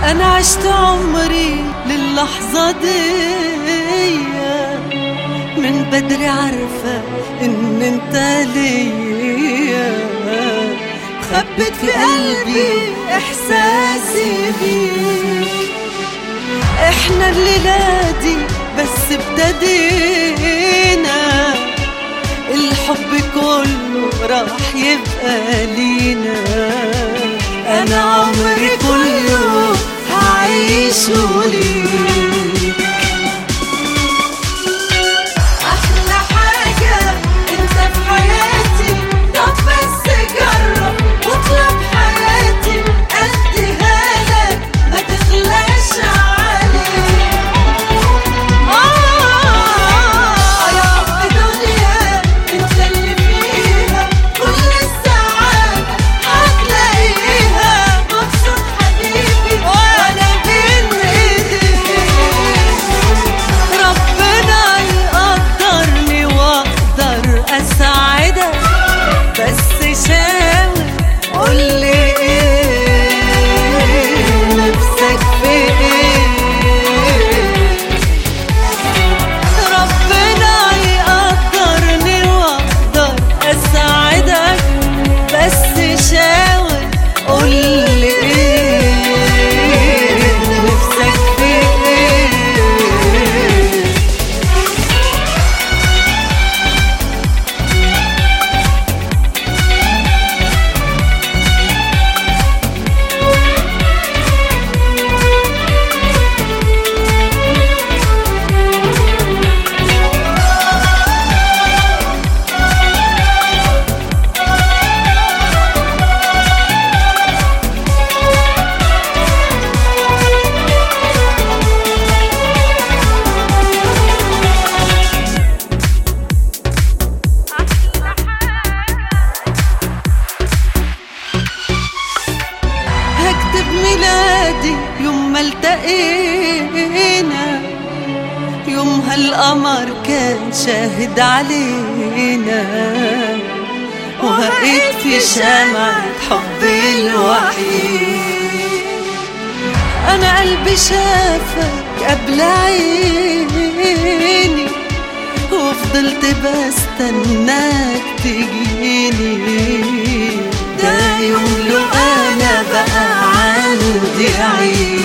أنا عشت عمري للحظة دي من بدري عارفة إن أنت ليا خبت في قلبي إحساسي بيك إحنا الليلة دي بس ابتدينا الحب كله راح يبقى لينا أنا عمري كله هعيشه ليك أحلى حاجة أنت في حياتي طب بس جرب واطلب حياتي أديها لك ما تغلاش عليك آه يا حب دنيا أنت اللي فيها كل السعادة هتلاقيها مبسوط حبيبي وأنا بين إيديك ربنا يقدرني واقدر اساعدك بس شاور قولي ايه نفسك في ايه ربنا يقدرني واقدر اساعدك بس شاور قولي ايه نفسك في ايه هكتب ميلادي يوم ما التقينا يومها القمر كان شاهد علينا وهقيت في شمعة حبي الوحيد أنا قلبي شافك قبل عيني وفضلت بستناك تجيني ده يوم لو أنا بقى عندي عيد